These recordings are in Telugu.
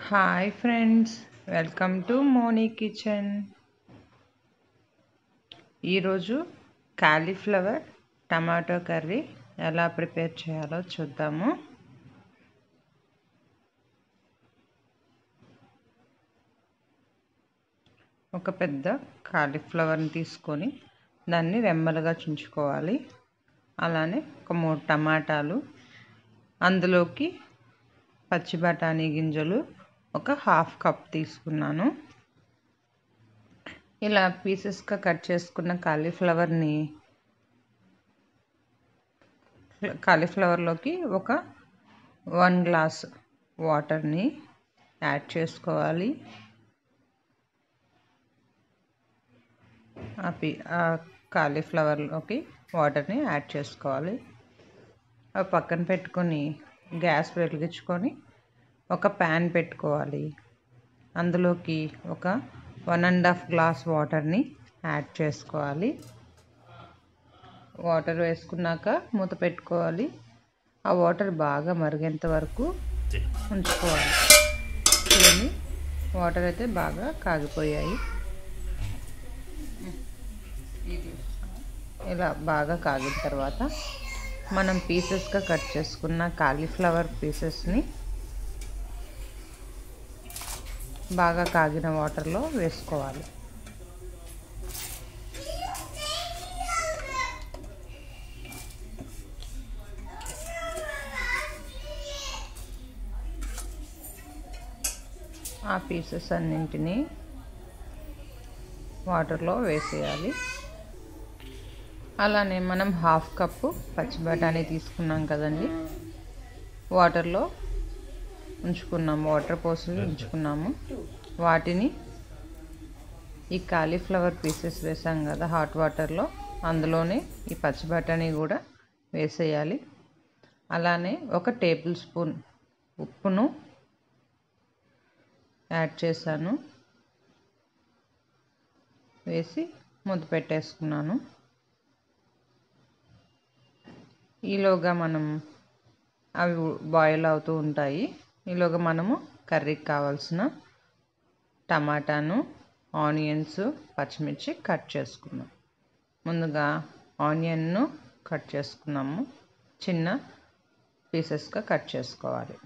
hi friends welcome to Moni kitchen ఈరోజు కాలీఫ్లవర్ టమాటో కర్రీ ఎలా ప్రిపేర్ చేయాలో చూద్దాము ఒక పెద్ద కాలీఫ్లవర్ని తీసుకొని దాన్ని రెమ్మలుగా చుంచుకోవాలి అలానే ఒక మూడు టమాటాలు అందులోకి పచ్చి బఠానీ గింజలు ఒక హాఫ్ కప్ తీసుకున్నాను ఇలా పీసెస్గా కట్ చేసుకున్న కాలీఫ్లవర్ని కాలీఫ్లవర్లోకి ఒక వన్ గ్లాస్ వాటర్ని యాడ్ చేసుకోవాలి ఆ పీ ఆ కాలీఫ్లవర్లోకి వాటర్ని యాడ్ చేసుకోవాలి అవి పక్కన పెట్టుకొని గ్యాస్ వెలిగించుకొని ఒక ప్యాన్ పెట్టుకోవాలి అందులోకి ఒక వన్ అండ్ హాఫ్ గ్లాస్ వాటర్ని యాడ్ చేసుకోవాలి వాటర్ వేసుకున్నాక మూత పెట్టుకోవాలి ఆ వాటర్ బాగా మరిగేంత వరకు ఉంచుకోవాలి చూడండి వాటర్ అయితే బాగా కాగిపోయాయి ఇలా బాగా కాగిన తర్వాత మనం పీసెస్గా కట్ చేసుకున్న కాలీఫ్లవర్ పీసెస్ని బాగా కాగిన వాటర్లో వేసుకోవాలి ఆ పీసెస్ అన్నింటినీ వాటర్లో వేసేయాలి అలానే మనం హాఫ్ కప్పు పచ్చి బఠానీ తీసుకున్నాం కదండి వాటర్లో ఉంచుకున్నాము వాటర్ పోసి ఉంచుకున్నాము వాటిని ఈ కాలీఫ్లవర్ పీసెస్ వేసాం కదా హాట్ వాటర్లో అందులోనే ఈ పచ్చి బఠానీ కూడా వేసేయాలి అలానే ఒక టేబుల్ స్పూన్ ఉప్పును యాడ్ చేశాను వేసి ముద్ద పెట్టేసుకున్నాను ఈలోగా మనం అవి బాయిల్ అవుతూ ఉంటాయి ఈలోగా మనము కర్రీకి కావాల్సిన టమాటాను ఆనియన్స్ పచ్చిమిర్చి కట్ చేసుకున్నాం ముందుగా ఆనియన్ను కట్ చేసుకున్నాము చిన్న పీసెస్గా కట్ చేసుకోవాలి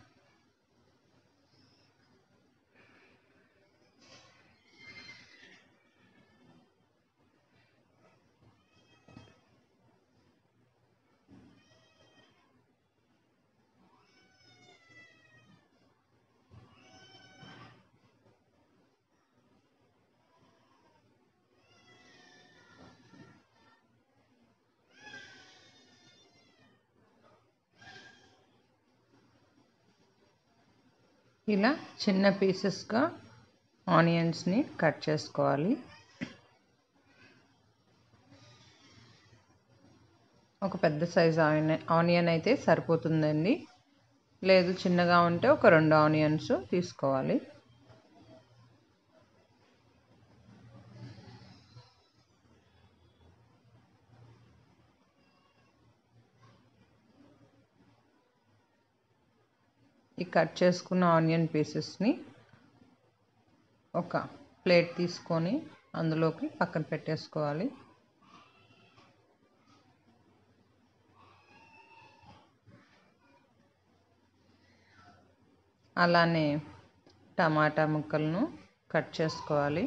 ఇలా చిన్న పీసెస్గా ఆనియన్స్ని కట్ చేసుకోవాలి ఒక పెద్ద సైజ్ ఆనియన్ ఆనియన్ అయితే సరిపోతుందండి లేదు చిన్నగా ఉంటే ఒక రెండు ఆనియన్స్ తీసుకోవాలి ఈ కట్ చేసుకున్న ఆనియన్ పీసెస్ని ఒక ప్లేట్ తీసుకొని అందులోకి పక్కన పెట్టేసుకోవాలి అలానే టమాటా ముక్కలను కట్ చేసుకోవాలి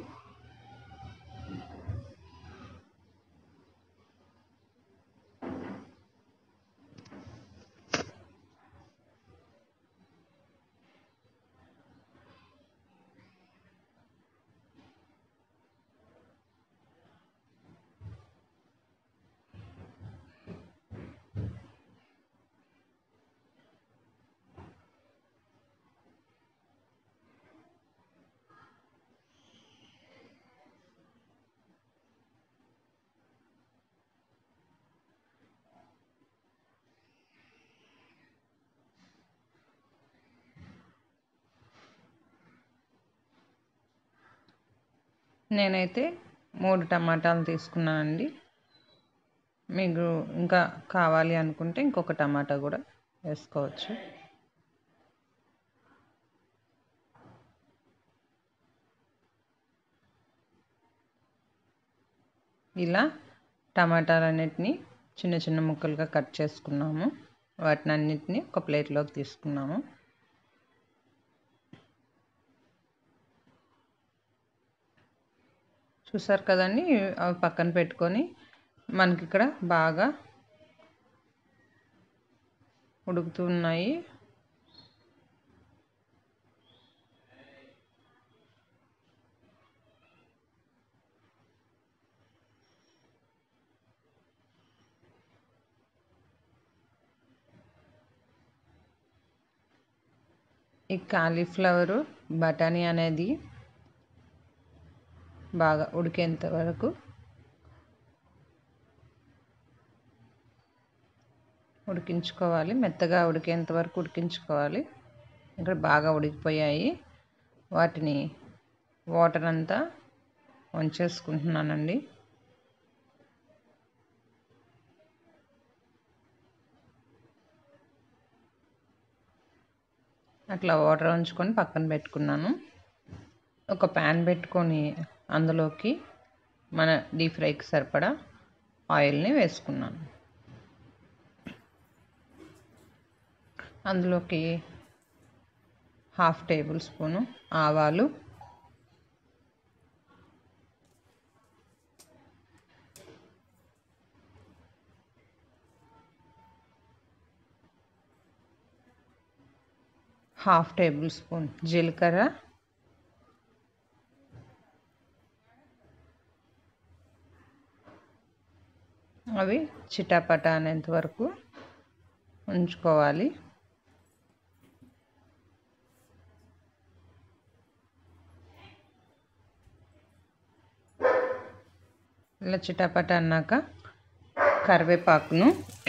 నేనైతే మూడు టమాటాలు తీసుకున్నానండి మీకు ఇంకా కావాలి అనుకుంటే ఇంకొక టమాటా కూడా వేసుకోవచ్చు ఇలా టమాటాలన్నిటిని చిన్న చిన్న ముక్కలుగా కట్ చేసుకున్నాము వాటిని అన్నిటిని ఒక ప్లేట్లోకి తీసుకున్నాము చూసారు కదండి అవి పక్కన పెట్టుకొని మనకి ఇక్కడ బాగా ఉడుకుతున్నాయి ఈ కాలీఫ్లవరు బఠానీ అనేది బాగా ఉడికేంత వరకు ఉడికించుకోవాలి మెత్తగా ఉడికేంత వరకు ఉడికించుకోవాలి ఇక్కడ బాగా ఉడికిపోయాయి వాటిని వాటర్ అంతా వంచేసుకుంటున్నానండి అట్లా వాటర్ ఉంచుకొని పక్కన పెట్టుకున్నాను ఒక ప్యాన్ పెట్టుకొని అందులోకి మన డీప్ ఫ్రైకి సరిపడా ఆయిల్ని వేసుకున్నాను అందులోకి హాఫ్ టేబుల్ స్పూను ఆవాలు హాఫ్ టేబుల్ స్పూన్ జీలకర్ర అవి చిటాపట అనేంత వరకు ఉంచుకోవాలి ఇలా చిటాపట అన్నాక కరివేపాకును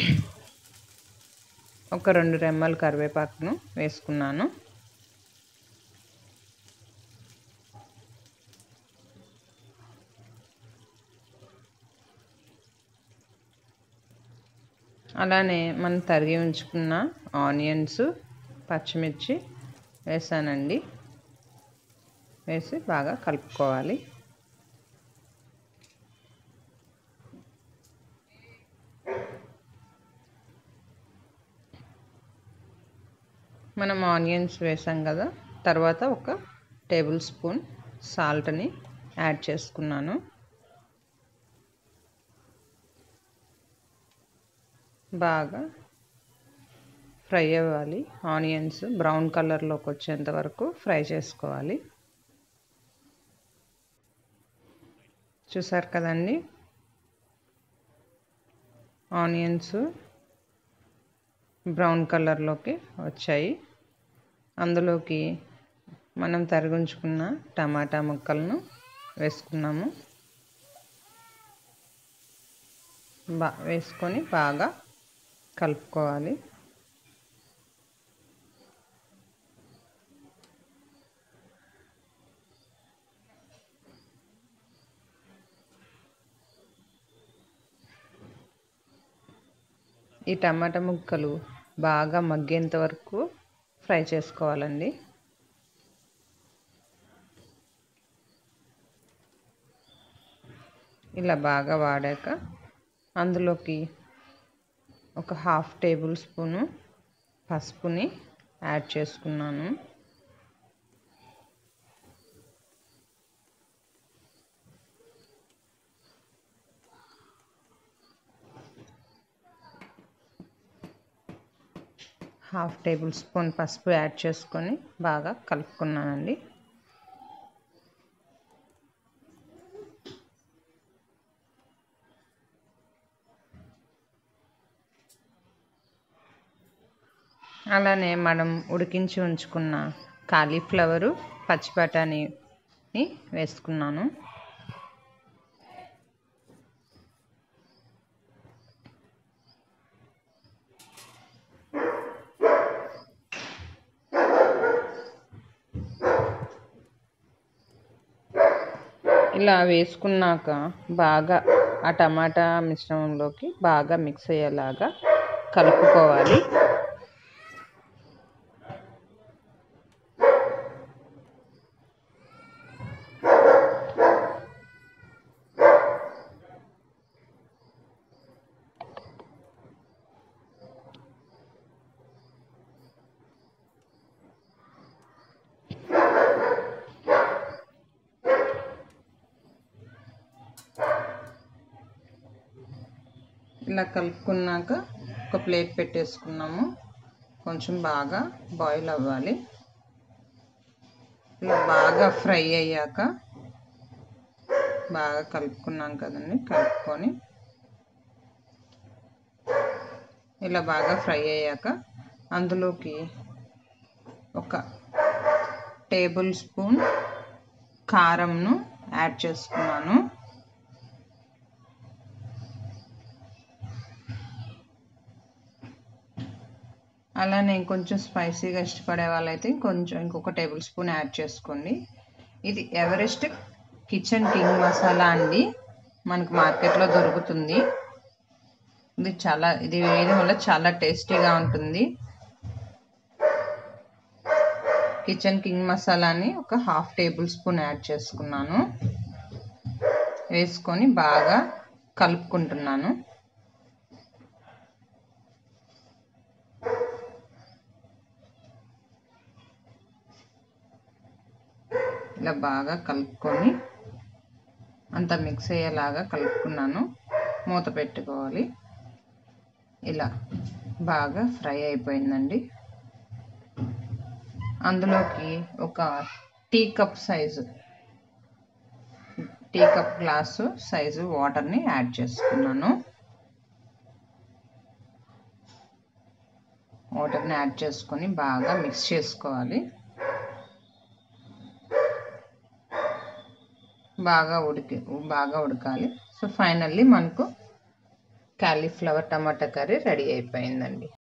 ఒక రెండు రెమ్మలు కరివేపాకును వేసుకున్నాను అలానే మనం తరిగి ఉంచుకున్న ఆనియన్స్ పచ్చిమిర్చి వేసానండి వేసి బాగా కలుపుకోవాలి మనం ఆనియన్స్ వేసాం కదా తర్వాత ఒక టేబుల్ స్పూన్ సాల్ట్ని యాడ్ చేసుకున్నాను బాగా ఫ్రై అవ్వాలి ఆనియన్స్ బ్రౌన్ కలర్లోకి వచ్చేంత వరకు ఫ్రై చేసుకోవాలి చూసారు కదండి ఆనియన్స్ బ్రౌన్ కలర్లోకి వచ్చాయి అందులోకి మనం తరిగించుకున్న టమాటా ముక్కలను వేసుకున్నాము బా వేసుకొని బాగా కలుపుకోవాలి ఈ టమాటా ముక్కలు బాగా మగ్గేంత వరకు ఫ్రై చేసుకోవాలండి ఇలా బాగా వాడాక అందులోకి ఒక హాఫ్ టేబుల్ స్పూను పసుపుని యాడ్ చేసుకున్నాను హాఫ్ టేబుల్ స్పూన్ పసుపు యాడ్ చేసుకొని బాగా కలుపుకున్నానండి అలానే మనం ఉడికించి ఉంచుకున్న కాలీఫ్లవరు పచ్చి బఠానీని వేసుకున్నాను ఇలా వేసుకున్నాక బాగా ఆ టమాటా మిశ్రమంలోకి బాగా మిక్స్ అయ్యేలాగా కలుపుకోవాలి ఇలా కలుపుకున్నాక ఒక ప్లేట్ పెట్టేసుకున్నాము కొంచెం బాగా బాయిల్ అవ్వాలి ఇలా బాగా ఫ్రై అయ్యాక బాగా కలుపుకున్నాం కదండి కలుపుకొని ఇలా బాగా ఫ్రై అయ్యాక అందులోకి ఒక టేబుల్ స్పూన్ కారంను యాడ్ చేసుకున్నాను అలానే కొంచెం స్పైసీగా ఇష్టపడే వాళ్ళైతే కొంచెం ఇంకొక టేబుల్ స్పూన్ యాడ్ చేసుకోండి ఇది ఎవరెస్ట్ కిచెన్ కింగ్ మసాలా అండి మనకు మార్కెట్లో దొరుకుతుంది ఇది చాలా ఇది వేయడం వల్ల చాలా టేస్టీగా ఉంటుంది కిచెన్ కింగ్ మసాలాని ఒక హాఫ్ టేబుల్ స్పూన్ యాడ్ చేసుకున్నాను వేసుకొని బాగా కలుపుకుంటున్నాను ఇలా బాగా కలుపుకొని అంతా మిక్స్ అయ్యేలాగా కలుపుకున్నాను మూత పెట్టుకోవాలి ఇలా బాగా ఫ్రై అయిపోయిందండి అందులోకి ఒక tea cup size tea cup glass size వాటర్ని యాడ్ చేసుకున్నాను వాటర్ని యాడ్ చేసుకొని బాగా మిక్స్ చేసుకోవాలి బాగా ఉడికి బాగా ఉడకాలి సో ఫైనల్లీ మనకు క్యాలీఫ్లవర్ టమాటా కర్రీ రెడీ అయిపోయిందండి